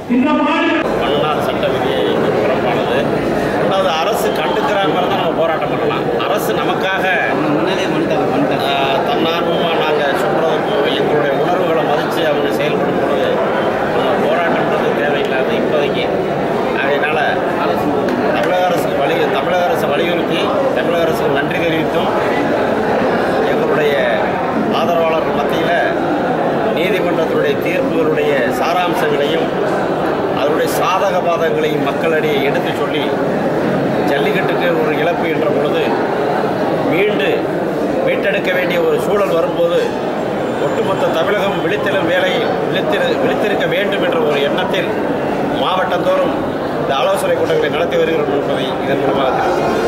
பண்ணாத சட்ட விதி புறம்பானது ரெண்டாவது அரசு கண்டுக்கிறாங்க தான் நம்ம போராட்டம் பண்ணலாம் அரசு நமக்காக ஆஹ், தன்னார்வமாக நாங்கள் சொல்கிறதுக்கு எங்களுடைய உணர்வுகளை மதித்து அவங்க செயல்படும் பொழுது நம்ம போராட்டம்ன்றது தேவையில்லாது இப்போதைக்கு அதனால் தமிழக அரசுக்கு வலி தமிழக அரசு வலியுறுத்தி தமிழக அரசுக்கு நன்றி தெரிவித்தும் எங்களுடைய ஆதரவாளர்கள் மத்தியில் நீதிமன்றத்தினுடைய தீர்ப்புகளுடைய சாராம்சங்களையும் அதனுடைய சாதக பாதங்களையும் மக்களிடையே எடுத்து சொல்லி ஜல்லிக்கட்டுக்கு ஒரு இழப்பு என்ற பொழுது மீண்டு மீட்டெடுக்க வேண்டிய ஒரு சூழல் வரும்போது ஒட்டுமொத்த தமிழகம் விழித்தெழும் வேலையில் விழித்திரு விழித்திருக்க வேண்டும் என்ற ஒரு எண்ணத்தில் மாவட்டந்தோறும் இந்த ஆலோசனை கூட்டங்களை நடத்தி வருகிறோம் என்பதை இதன் மூலமாக தெரிவித்துள்ளேன்